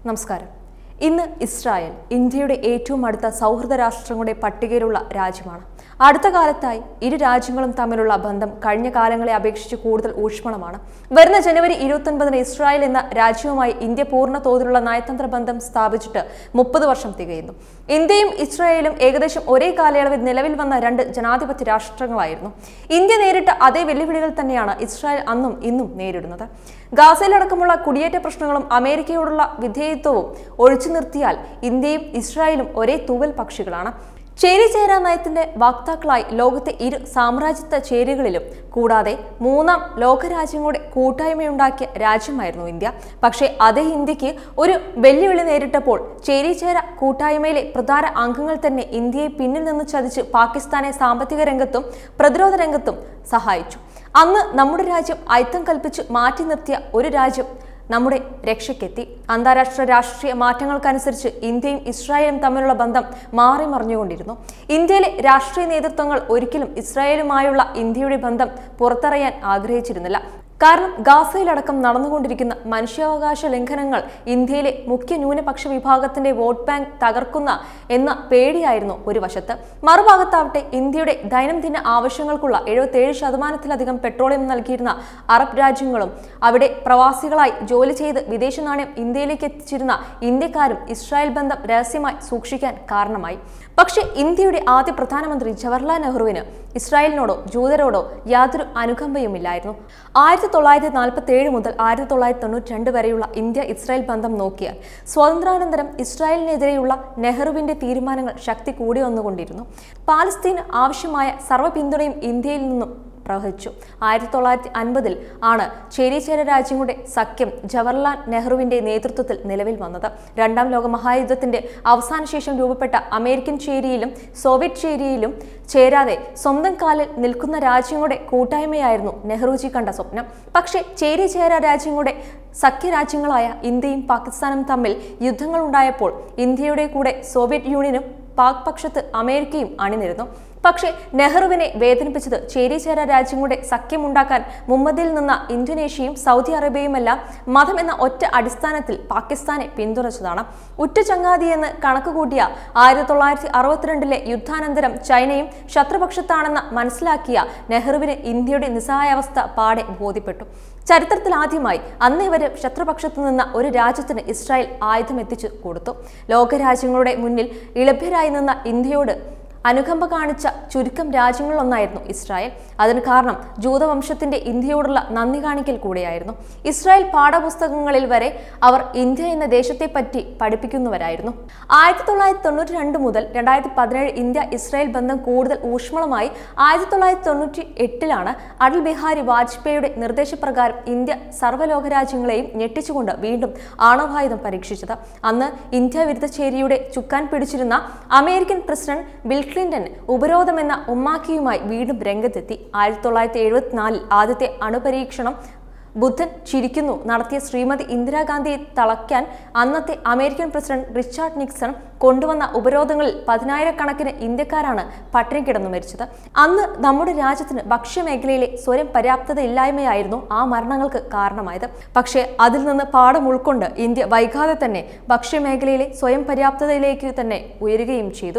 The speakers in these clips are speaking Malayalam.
നമസ്കാരം ഇന്ന് ഇസ്രായേൽ ഇന്ത്യയുടെ ഏറ്റവും അടുത്ത സൗഹൃദ രാഷ്ട്രങ്ങളുടെ പട്ടികയിലുള്ള രാജ്യമാണ് അടുത്ത കാലത്തായി ഇരു രാജ്യങ്ങളും തമ്മിലുള്ള ബന്ധം കഴിഞ്ഞ കാലങ്ങളെ അപേക്ഷിച്ച് കൂടുതൽ ഊഷ്മളമാണ് വരുന്ന ജനുവരി ഇരുപത്തൊൻപതിന് ഇസ്രായേൽ എന്ന രാജ്യവുമായി ഇന്ത്യ പൂർണ്ണ തോതിലുള്ള നയതന്ത്ര ബന്ധം സ്ഥാപിച്ചിട്ട് മുപ്പത് വർഷം തികയുന്നു ഇന്ത്യയും ഇസ്രായേലും ഏകദേശം ഒരേ കാലയളവിൽ നിലവിൽ വന്ന രണ്ട് ജനാധിപത്യ രാഷ്ട്രങ്ങളായിരുന്നു ഇന്ത്യ നേരിട്ട അതേ വെല്ലുവിളികൾ തന്നെയാണ് ഇസ്രായേൽ അന്നും ഇന്നും നേരിടുന്നത് ഗാസയിലടക്കമുള്ള കുടിയേറ്റ പ്രശ്നങ്ങളും അമേരിക്കയോടുള്ള വിധേയത്വവും ഒഴിച്ചു നിർത്തിയാൽ ഇന്ത്യയും ഇസ്രായേലും ഒരേ തൂവൽ പക്ഷികളാണ് ചേരിചേരാ നയത്തിന്റെ വാക്താക്കളായി ലോകത്തെ ഇരു സാമ്രാജ്യത്വ ചേരികളിലും കൂടാതെ മൂന്നാം ലോകരാജ്യങ്ങളുടെ കൂട്ടായ്മയുണ്ടാക്കിയ രാജ്യമായിരുന്നു ഇന്ത്യ പക്ഷേ അതേ ഇന്ത്യക്ക് ഒരു വെല്ലുവിളി നേരിട്ടപ്പോൾ ചേരിചേര കൂട്ടായ്മയിലെ പ്രധാന അംഗങ്ങൾ തന്നെ ഇന്ത്യയെ പിന്നിൽ നിന്ന് ചതിച്ച് പാകിസ്ഥാനെ സാമ്പത്തിക രംഗത്തും പ്രതിരോധ രംഗത്തും സഹായിച്ചു അന്ന് നമ്മുടെ രാജ്യം അയിത്തം കൽപ്പിച്ച് മാറ്റി നിർത്തിയ ഒരു രാജ്യം നമ്മുടെ രക്ഷയ്ക്കെത്തി അന്താരാഷ്ട്ര രാഷ്ട്രീയ മാറ്റങ്ങൾക്കനുസരിച്ച് ഇന്ത്യയും ഇസ്രായേലും തമ്മിലുള്ള ബന്ധം മാറി മറിഞ്ഞുകൊണ്ടിരുന്നു ഇന്ത്യയിലെ രാഷ്ട്രീയ നേതൃത്വങ്ങൾ ഒരിക്കലും ഇസ്രായേലുമായുള്ള ഇന്ത്യയുടെ ബന്ധം പുറത്തറിയാൻ ആഗ്രഹിച്ചിരുന്നില്ല കാരണം ഗാസയിലടക്കം നടന്നുകൊണ്ടിരിക്കുന്ന മനുഷ്യാവകാശ ലംഘനങ്ങൾ ഇന്ത്യയിലെ മുഖ്യ ന്യൂനപക്ഷ വിഭാഗത്തിന്റെ വോട്ട് ബാങ്ക് തകർക്കുന്ന എന്ന പേടിയായിരുന്നു ഒരു വശത്ത് മറുഭാഗത്താവട്ടെ ഇന്ത്യയുടെ ദൈനംദിന ആവശ്യങ്ങൾക്കുള്ള എഴുപത്തേഴ് ശതമാനത്തിലധികം പെട്രോളിയം നൽകിയിരുന്ന അറബ് രാജ്യങ്ങളും അവിടെ പ്രവാസികളായി ജോലി ചെയ്ത് വിദേശ നാണയം ഇന്ത്യയിലേക്ക് എത്തിച്ചിരുന്ന ഇന്ത്യക്കാരും ഇസ്രായേൽ ബന്ധം രഹസ്യമായി സൂക്ഷിക്കാൻ കാരണമായി പക്ഷേ ഇന്ത്യയുടെ ആദ്യ പ്രധാനമന്ത്രി ജവഹർലാൽ നെഹ്റുവിന് ഇസ്രായേലിനോടോ ജൂതരോടോ യാതൊരു അനുകമ്പയുമില്ലായിരുന്നു ആയിരത്തി തൊള്ളായിരത്തി നാൽപ്പത്തി ഏഴ് മുതൽ ആയിരത്തി തൊള്ളായിരത്തി തൊണ്ണൂറ്റി രണ്ട് വരെയുള്ള ഇന്ത്യ ഇസ്രായേൽ ബന്ധം നോക്കിയാൽ സ്വാതന്ത്ര്യാനന്തരം ഇസ്രായേലിനെതിരെയുള്ള നെഹ്റുവിന്റെ തീരുമാനങ്ങൾ ശക്തി കൂടി വന്നുകൊണ്ടിരുന്നു പാലസ്തീന് ആവശ്യമായ സർവ്വ പിന്തുണയും ഇന്ത്യയിൽ നിന്നും പ്രവഹിച്ചു ആയിരത്തി തൊള്ളായിരത്തി അൻപതിൽ ആണ് ചേരിചേര രാജ്യങ്ങളുടെ സഖ്യം ജവഹർലാൽ നെഹ്റുവിന്റെ നേതൃത്വത്തിൽ നിലവിൽ വന്നത് രണ്ടാം ലോക മഹായുദ്ധത്തിന്റെ അവസാന ശേഷം രൂപപ്പെട്ട അമേരിക്കൻ ചേരിയിലും സോവിയറ്റ് ചേരിയിലും ചേരാതെ സ്വന്തം കാലിൽ നിൽക്കുന്ന രാജ്യങ്ങളുടെ കൂട്ടായ്മയായിരുന്നു നെഹ്റുജി കണ്ട സ്വപ്നം പക്ഷേ ചേരി ചേര രാജ്യങ്ങളുടെ സഖ്യരാജ്യങ്ങളായ ഇന്ത്യയും പാകിസ്ഥാനും തമ്മിൽ യുദ്ധങ്ങൾ ഉണ്ടായപ്പോൾ ഇന്ത്യയുടെ കൂടെ സോവിയറ്റ് യൂണിയനും പാക് പക്ഷത്ത് അമേരിക്കയും അണിനിരുന്നു പക്ഷേ നെഹ്റുവിനെ വേദനിപ്പിച്ചത് ചേരിചേര രാജ്യങ്ങളുടെ സഖ്യമുണ്ടാക്കാൻ മുമ്പതിൽ നിന്ന ഇന്തോനേഷ്യയും സൗദി അറേബ്യയുമെല്ലാം മതം എന്ന ഒറ്റ അടിസ്ഥാനത്തിൽ പാകിസ്ഥാനെ പിന്തുണച്ചതാണ് ഉറ്റ ചങ്ങാതിയെന്ന് കണക്കുകൂട്ടിയ ആയിരത്തി തൊള്ളായിരത്തി അറുപത്തിരണ്ടിലെ യുദ്ധാനന്തരം ചൈനയും ശത്രുപക്ഷത്താണെന്ന് മനസ്സിലാക്കിയ നെഹ്റുവിന് ഇന്ത്യയുടെ നിസ്സഹായാവസ്ഥ പാടെ ബോധ്യപ്പെട്ടു ചരിത്രത്തിൽ ആദ്യമായി അന്നേ വരെ ശത്രുപക്ഷത്തു നിന്ന ഒരു രാജ്യത്തിന് ഇസ്രായേൽ ആയുധം എത്തിച്ചു കൊടുത്തു ലോകരാജ്യങ്ങളുടെ മുന്നിൽ ഇളഭ്യരായി നിന്ന ഇന്ത്യയോട് അനുകമ്പ കാണിച്ച ചുരുക്കം രാജ്യങ്ങളിലൊന്നായിരുന്നു ഇസ്രായേൽ അതിന് കാരണം ജൂതവംശത്തിന്റെ ഇന്ത്യയോടുള്ള നന്ദി കാണിക്കൽ കൂടെയായിരുന്നു ഇസ്രായേൽ പാഠപുസ്തകങ്ങളിൽ വരെ അവർ ഇന്ത്യ എന്ന ദേശത്തെപ്പറ്റി പഠിപ്പിക്കുന്നവരായിരുന്നു ആയിരത്തി തൊള്ളായിരത്തി തൊണ്ണൂറ്റി രണ്ട് മുതൽ രണ്ടായിരത്തി പതിനേഴ് ഇന്ത്യ ഇസ്രായേൽ ബന്ധം കൂടുതൽ ഊഷ്മളമായി ആയിരത്തി തൊള്ളായിരത്തി തൊണ്ണൂറ്റി എട്ടിലാണ് അടൽ ബിഹാരി വാജ്പേയിയുടെ നിർദ്ദേശപ്രകാരം ഇന്ത്യ സർവ്വലോക രാജ്യങ്ങളെയും ഞെട്ടിച്ചുകൊണ്ട് വീണ്ടും ആണവായുധം പരീക്ഷിച്ചത് അന്ന് ഇന്ത്യ വിരുദ്ധ ചേരിയുടെ ചുക്കാൻ പിടിച്ചിരുന്ന അമേരിക്കൻ പ്രസിഡന്റ് ബിൽ ക്ലിന്റൺ ഉപരോധം എന്ന ഉമ്മാക്കിയുമായി വീണ്ടും രംഗത്തെത്തി ആയിരത്തി തൊള്ളായിരത്തി എഴുപത്തിനാലിൽ ആദ്യത്തെ അണുപരീക്ഷണം ബുദ്ധൻ ചിരിക്കുന്നു നടത്തിയ ശ്രീമതി ഇന്ദിരാഗാന്ധിയെ തളയ്ക്കാൻ അന്നത്തെ അമേരിക്കൻ പ്രസിഡന്റ് റിച്ചാർഡ് നിക്സൺ കൊണ്ടുവന്ന ഉപരോധങ്ങളിൽ പതിനായിരക്കണക്കിന് ഇന്ത്യക്കാരാണ് പട്ടിണി കിടന്നു മരിച്ചത് അന്ന് നമ്മുടെ രാജ്യത്തിന് ഭക്ഷ്യമേഖലയിലെ സ്വയം പര്യാപ്തതയില്ലായ്മയായിരുന്നു ആ മരണങ്ങൾക്ക് കാരണമായത് പക്ഷേ അതിൽ നിന്ന് പാഠം ഉൾക്കൊണ്ട് ഇന്ത്യ വൈകാതെ തന്നെ ഭക്ഷ്യമേഖലയിലെ സ്വയം പര്യാപ്തതയിലേക്ക് തന്നെ ഉയരുകയും ചെയ്തു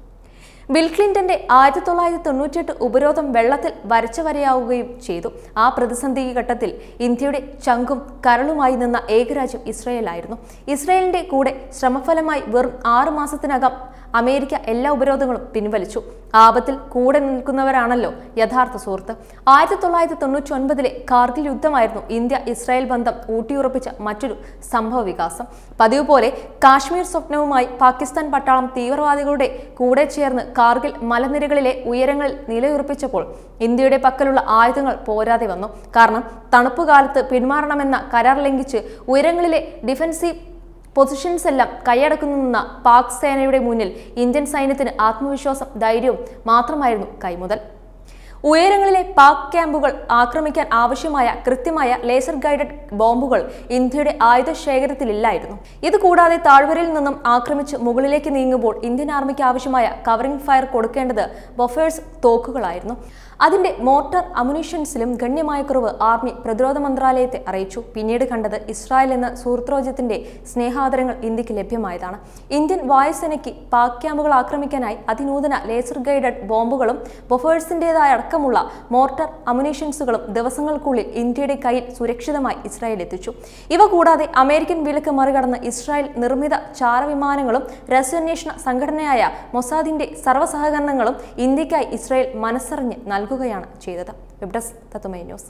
ബിൽ ക്ലിന്റന്റെ ആയിരത്തി തൊള്ളായിരത്തി തൊണ്ണൂറ്റിയെട്ട് ഉപരോധം വെള്ളത്തിൽ വരച്ച വരയാവുകയും ചെയ്തു ആ പ്രതിസന്ധി ഘട്ടത്തിൽ ഇന്ത്യയുടെ ചങ്കും കരളുമായി നിന്ന ഏകരാജ്യം ഇസ്രയേലായിരുന്നു ഇസ്രയേലിന്റെ കൂടെ ശ്രമഫലമായി വെറും ആറു മാസത്തിനകം അമേരിക്ക എല്ലാ ഉപരോധങ്ങളും പിൻവലിച്ചു ആപത്തിൽ കൂടെ നിൽക്കുന്നവരാണല്ലോ യഥാർത്ഥ സുഹൃത്ത് ആയിരത്തി തൊള്ളായിരത്തി തൊണ്ണൂറ്റി ഒൻപതിലെ കാർഗിൽ യുദ്ധമായിരുന്നു ഇന്ത്യ ഇസ്രായേൽ ബന്ധം ഊട്ടിയുറപ്പിച്ച മറ്റൊരു സംഭവ വികാസം പതിവ് പോലെ കാശ്മീർ സ്വപ്നവുമായി പാകിസ്ഥാൻ പട്ടാളം തീവ്രവാദികളുടെ കൂടെ ചേർന്ന് കാർഗിൽ മലനിരകളിലെ ഉയരങ്ങളിൽ നിലയുറപ്പിച്ചപ്പോൾ ഇന്ത്യയുടെ പക്കലുള്ള ആയുധങ്ങൾ പോരാതെ വന്നു കാരണം തണുപ്പ് കാലത്ത് പിന്മാറണമെന്ന കരാർ ലംഘിച്ച് ഉയരങ്ങളിലെ ഡിഫൻസീവ് പൊസിഷൻസ് എല്ലാം കൈയടക്കുന്ന പാക് സേനയുടെ മുന്നിൽ ഇന്ത്യൻ സൈന്യത്തിന് ആത്മവിശ്വാസം ധൈര്യവും മാത്രമായിരുന്നു കൈമുതൽ ഉയരങ്ങളിലെ പാക് ക്യാമ്പുകൾ ആക്രമിക്കാൻ ആവശ്യമായ കൃത്യമായ ലേസർ ഗൈഡഡ് ബോംബുകൾ ഇന്ത്യയുടെ ആയുധ ശേഖരത്തിലില്ലായിരുന്നു ഇത് കൂടാതെ താഴ്വരയിൽ നിന്നും ആക്രമിച്ച് മുകളിലേക്ക് നീങ്ങുമ്പോൾ ഇന്ത്യൻ ആർമിക്ക് ആവശ്യമായ കവറിംഗ് ഫയർ കൊടുക്കേണ്ടത് ബൊഫേഴ്സ് തോക്കുകളായിരുന്നു അതിന്റെ മോർട്ടർ അമുനിഷൻസിലും ഗണ്യമായ കുറവ് ആർമി പ്രതിരോധ മന്ത്രാലയത്തെ അറിയിച്ചു പിന്നീട് കണ്ടത് ഇസ്രായേൽ എന്ന സുഹൃത്രോജ്യത്തിന്റെ സ്നേഹാദരങ്ങൾ ഇന്ത്യക്ക് ലഭ്യമായതാണ് ഇന്ത്യൻ വായുസേനയ്ക്ക് പാക് ക്യാമ്പുകൾ ആക്രമിക്കാനായി അതിനൂതന ലേസർ ഗൈഡഡ് ബോംബുകളും ബൊഫേഴ്സിന്റേതായ അടക്കമുള്ള മോർട്ടർ അമുനീഷൻസുകളും ദിവസങ്ങൾക്കുള്ളിൽ ഇന്ത്യയുടെ കയ്യിൽ സുരക്ഷിതമായി ഇസ്രായേൽ എത്തിച്ചു ഇവ കൂടാതെ അമേരിക്കൻ വിലക്ക് മറികടന്ന് ഇസ്രായേൽ നിർമ്മിത ചാരവിമാനങ്ങളും രഹസ്യാന്വേഷണ സംഘടനയായ മൊസാദിന്റെ സർവ്വസഹകരണങ്ങളും ഇന്ത്യക്കായി ഇസ്രായേൽ മനസ്സറിഞ്ഞ് നൽകുകയാണ് ചെയ്തത് വെബ് ഡെസ്ക് തത്തുമൈ ന്യൂസ്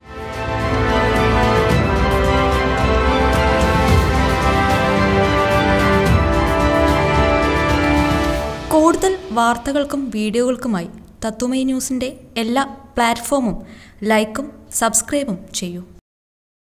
കൂടുതൽ വാർത്തകൾക്കും വീഡിയോകൾക്കുമായി തത്തുമൈ ന്യൂസിൻ്റെ എല്ലാ പ്ലാറ്റ്ഫോമും ലൈക്കും സബ്സ്ക്രൈബും ചെയ്യൂ